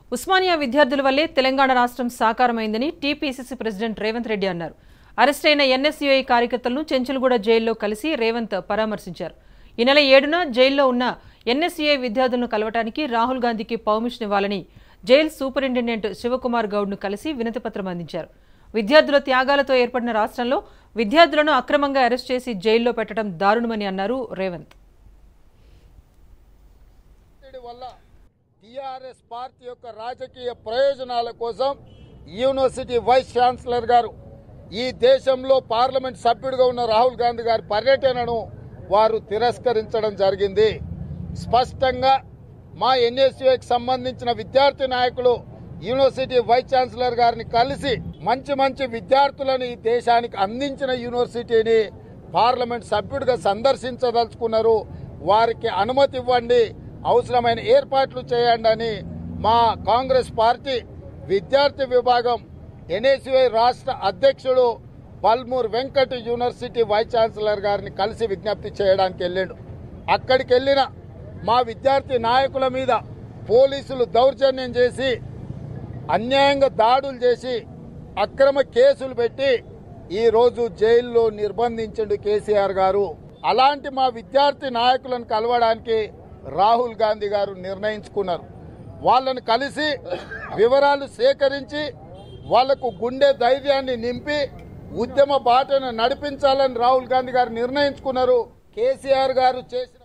ఉస్మానియా విద్యార్థుల వల్లే తెలంగాణ రాష్ట్రం సాకారమైందని టీపీసీసీ ప్రెసిడెంట్ రేవంత్ రెడ్డి అన్నారు అరెస్ట్ అయిన ఎన్ఎస్యుఐ కార్యకర్తలను చెంచులగూడ జైల్లో కలిసి రేవంత్ పరామర్శించారు ఈ నెల ఏడున జైల్లో ఉన్న ఎన్ఎస్యుఐ విద్యార్థులను కలవటానికి రాహుల్ గాంధీకి పర్మిషన్ ఇవ్వాలని జైలు సూపరింటెండెంట్ శివకుమార్ గౌడ్ను కలిసి వినతిపత్రం అందించారు విద్యార్థుల త్యాగాలతో ఏర్పడిన రాష్ట్రంలో విద్యార్థులను అక్రమంగా అరెస్ట్ చేసి జైల్లో పెట్టడం దారుణమని అన్నారు రేవంత్ ఒత్తిడి వల్ల టిఆర్ఎస్ పార్టీ యొక్క రాజకీయ ప్రయోజనాల కోసం యూనివర్సిటీ వైస్ ఛాన్సలర్ గారు ఈ దేశంలో పార్లమెంట్ సభ్యుడిగా ఉన్న రాహుల్ గాంధీ గారి పర్యటనను వారు తిరస్కరించడం జరిగింది స్పష్టంగా మా ఎన్ఎస్యుకి సంబంధించిన విద్యార్థి నాయకులు యూనివర్సిటీ వైస్ ఛాన్సలర్ గారిని కలిసి మంచి మంచి విద్యార్థులను ఈ దేశానికి అందించిన యూనివర్సిటీని పార్లమెంట్ సభ్యుడిగా సందర్శించదలుచుకున్నారు వారికి అనుమతి ఇవ్వండి అవసరమైన ఏర్పాట్లు చేయండి అని మా కాంగ్రెస్ పార్టీ విద్యార్థి విభాగం ఎన్ఎస్యుఐ రాష్ట్ర అధ్యక్షుడు Balmoor Venkat university vice chancellor గారిని కలిసి విజ్ఞప్తి చేయడానికి వెళ్ళాడు అక్కడికి వెళ్ళిన మా విద్యార్థి నాయకుల మీద పోలీసులు దౌర్జన్యం చేసి అన్యాయంగా దాడులు చేసి అక్రమ కేసులు పెట్టి ఈ రోజు జైల్లో నిర్బంధించండు కేసీఆర్ గారు అలాంటి మా విద్యార్థి నాయకులను కలవడానికి రాహుల్ గాంధీ గారు నిర్ణయించుకున్నారు వాళ్ళని కలిసి వివరాలు సేకరించి వాళ్లకు గుండె ధైర్యాన్ని నింపి ఉద్యమ బాటను నడిపించాలని రాహుల్ గాంధీ గారు నిర్ణయించుకున్నారు కేసీఆర్ గారు చేసిన